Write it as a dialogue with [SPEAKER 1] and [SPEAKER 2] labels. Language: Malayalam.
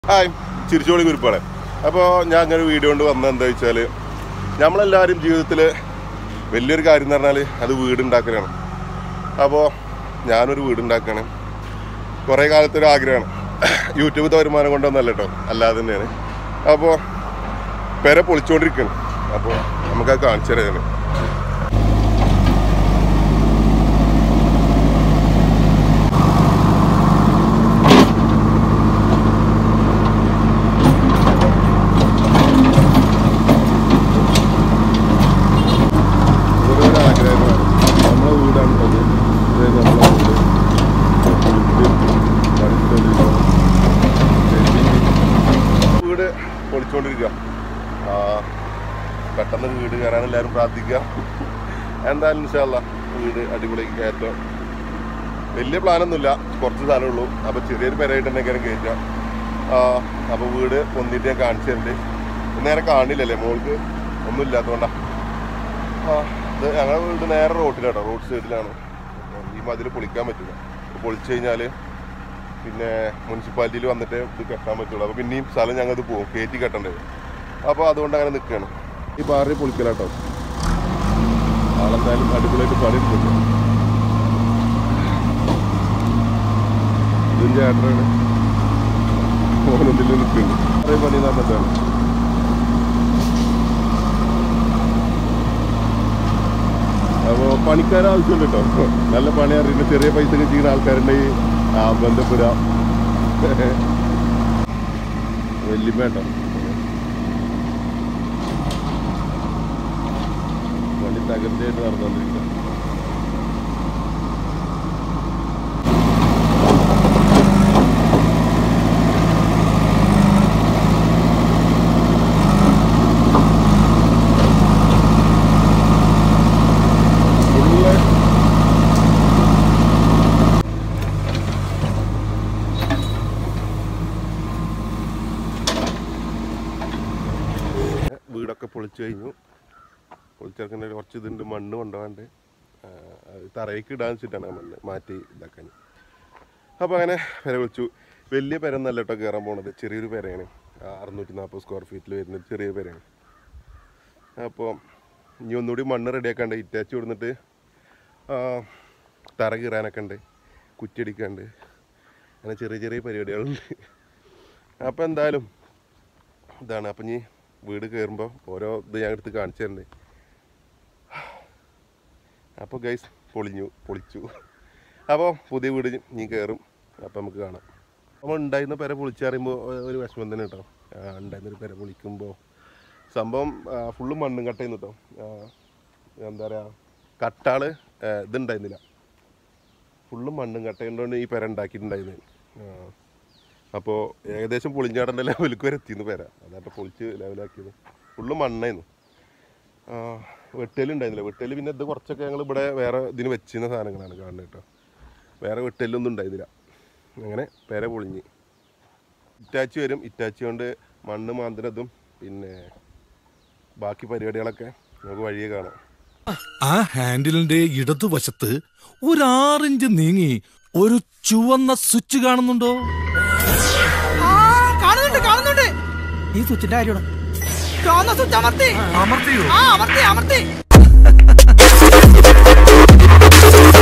[SPEAKER 1] ഹായ് ചിരിച്ചോളി കുരിപ്പാണ് അപ്പോൾ ഞാൻ അങ്ങനെ വീഡിയോ കൊണ്ട് വന്നത് എന്താ വെച്ചാൽ നമ്മളെല്ലാവരും ജീവിതത്തിൽ വലിയൊരു കാര്യം എന്ന് പറഞ്ഞാൽ അത് വീടുണ്ടാക്കലാണ് അപ്പോൾ ഞാനൊരു വീടുണ്ടാക്കുകയാണ് കുറേ കാലത്തൊരു ആഗ്രഹമാണ് യൂട്യൂബ് വരുമാനം കൊണ്ടൊന്നല്ല കേട്ടോ അല്ലാതെ തന്നെയാണ് അപ്പോൾ പെര പൊളിച്ചുകൊണ്ടിരിക്കുകയാണ് അപ്പോൾ നമുക്കത് കാണിച്ചു തരാം ഞാൻ ഇതൊരു ആഗ്രഹമാണ് നമ്മളെ വീടാണ് ഇത് ഇത് നമ്മളെ വീട് വീട് പൊളിച്ചുകൊണ്ടിരിക്കുക ആ, പെട്ടെന്ന് വീട് കയറാൻ എല്ലാവരും പ്രാർത്ഥിക്കുക എന്തായാലും ഇൻഷാല്ല വീട് അടിപൊളിക്ക് കയറ്റം വലിയ പ്ലാനൊന്നുമില്ല കുറച്ച് സ്ഥലമേ ഉള്ളൂ അപ്പോൾ ചെറിയൊരു പെരയായിട്ട് തന്നെ കയറി കയറ്റാം അപ്പോൾ വീട് പൊന്നിട്ട് ഞാൻ കാണിച്ചു തരുന്നുണ്ട് നേരെ കാണില്ലല്ലേ മോൾക്ക് ഒന്നും ഇല്ലാത്തതുകൊണ്ടാണ് ആ, ഇത് ഞങ്ങളുടെ വീട് നേരെ റോട്ടിലാട്ടോ റോഡ് സൈഡിലാണ് അപ്പം ഈ മതിൽ പൊളിക്കാൻ പറ്റില്ല ഇത് പൊളിച്ചു കഴിഞ്ഞാൽ പിന്നെ മുനിസിപ്പാലിറ്റിയിൽ വന്നിട്ട് ഇത് കെട്ടാൻ പറ്റുള്ളൂ അപ്പോൾ പിന്നെയും സ്ഥലം ഞങ്ങൾക്ക് പോകും കയറ്റി കെട്ടേണ്ടത് അപ്പോൾ അതുകൊണ്ട് അങ്ങനെ നിൽക്കുകയാണ് ഈ പാറി പൊളിക്കലാട്ടോ ആളെന്തായാലും അടിപൊളിയായിട്ട് പണി എടുക്കുന്നു ഇതും ചേട്ടനാണ് ഫോണിൽ നിൽക്കുന്നു കുറേ പണി നടന്നിട്ടാണ് അപ്പോൾ പണിക്കാരെ ആവശ്യമുണ്ട് കേട്ടോ നല്ല പണി അറിയുന്ന ചെറിയ പൈസ ഒക്കെ ചെയ്യുന്ന ആൾക്കാരുണ്ടെങ്കിൽ ആ ബന്ധപ്പെടാം വലിയ കേട്ടോ പണി തകർച്ചയായിട്ട് നടന്നുകൊണ്ടിരിക്കുക ഫുള്ള് വീടൊക്കെ പൊളിച്ചു കഴിഞ്ഞു പൊളിച്ചിറക്കുന്ന കുറച്ച് ഇതുണ്ട് മണ്ണ് കൊണ്ടുപോകാണ്ട് ആ, അത് തറയ്ക്ക് ഇടാൻ വെച്ചിട്ടാണ് ആ മണ്ണ് മാറ്റി ഇതാക്കാൻ അപ്പോൾ അങ്ങനെ പെര വിളിച്ചു വലിയ പെര എന്നല്ല കേട്ടോ കയറാൻ പോണത് ചെറിയൊരു പെരയാണ് ആ, അറുന്നൂറ്റി നാൽപ്പത് സ്ക്വയർ ഫീറ്റിൽ വരുന്ന ഒരു ചെറിയ പെരയാണ് അപ്പോൾ ഇനി ഒന്നുകൂടി മണ്ണ് റെഡിയാക്കാണ്ട് ഇറ്റാച്ച് കൊടുത്തിട്ട് ആ, തറ കീറാനൊക്കെ ഉണ്ട് കുറ്റിയടിക്കാണ്ട് അങ്ങനെ ചെറിയ ചെറിയ പരിപാടികളുണ്ട് അപ്പോൾ എന്തായാലും ഇതാണ് അപ്പം ഇനി വീട് കയറുമ്പോൾ ഓരോ ഇത് ഞാൻ എടുത്ത് കാണിച്ചു തരണ്ടേ അപ്പോൾ ഗൈസ് പൊളിഞ്ഞു പൊളിച്ചു അപ്പോൾ പുതിയ വീട് ഇനി കയറും അപ്പോൾ നമുക്ക് കാണാം അപ്പോൾ ഉണ്ടായിരുന്ന പെര പൊളിച്ച് പറയുമ്പോൾ ഒരു വിഷമം തന്നെ കേട്ടോ ആ, ഉണ്ടായിരുന്നൊരു പെര പൊളിക്കുമ്പോൾ സംഭവം ഫുള്ള് മണ്ണും കട്ടയുന്നു കേട്ടോ ആ, എന്താ പറയുക കട്ടാള് ആ, ഇതുണ്ടായിരുന്നില്ല ഫുള്ളും മണ്ണും കട്ടയുണ്ടോണ്ട് ഈ പെര ഉണ്ടാക്കിയിട്ടുണ്ടായിരുന്നത് അപ്പോൾ ഏകദേശം പൊളിഞ്ഞാടേണ്ട ലെവലിലേക്ക് വരെ എത്തിയിരുന്നു പെര അതായിട്ട് പൊളിച്ച് ലെവലാക്കിയത് ഫുള്ള് മണ്ണായിരുന്നു ആ, വെട്ടലുണ്ടായിരുന്നില്ല വെട്ടല് പിന്നെ ഇത് കുറച്ചൊക്കെ ഞങ്ങൾ ഇവിടെ വേറെ ഇതിന് വെച്ചിരുന്ന സാധനങ്ങളാണ് കാണുന്നത് കേട്ടോ വേറെ വെട്ടലൊന്നും ഉണ്ടായിരുന്നില്ല അങ്ങനെ പെര പൊളിഞ്ഞ് ഇറ്റാച്ചി വരും ഇറ്റാച്ചി കൊണ്ട് മണ്ണ് മാന്തിനതും പിന്നെ ബാക്കി പരിപാടികളൊക്കെ നമുക്ക് വഴിയെ കാണാം
[SPEAKER 2] ആ ഹാൻഡിലിന്റെ ഇടതുവശത്ത് ഒരു ആറിഞ്ച് നീങ്ങി ഒരു ചുവന്ന സ്വിച്ച് കാണുന്നുണ്ടോ
[SPEAKER 3] ആ, കാണുന്നുണ്ട് കാണുന്നുണ്ട് ഈ സ്വിച്ചിന്റെ കാര്യമാണ് ചുവന്ന സ്വിച്ച് അമർത്തി
[SPEAKER 2] അമർത്തിയോ
[SPEAKER 3] ആ അമർത്തി അമർത്തി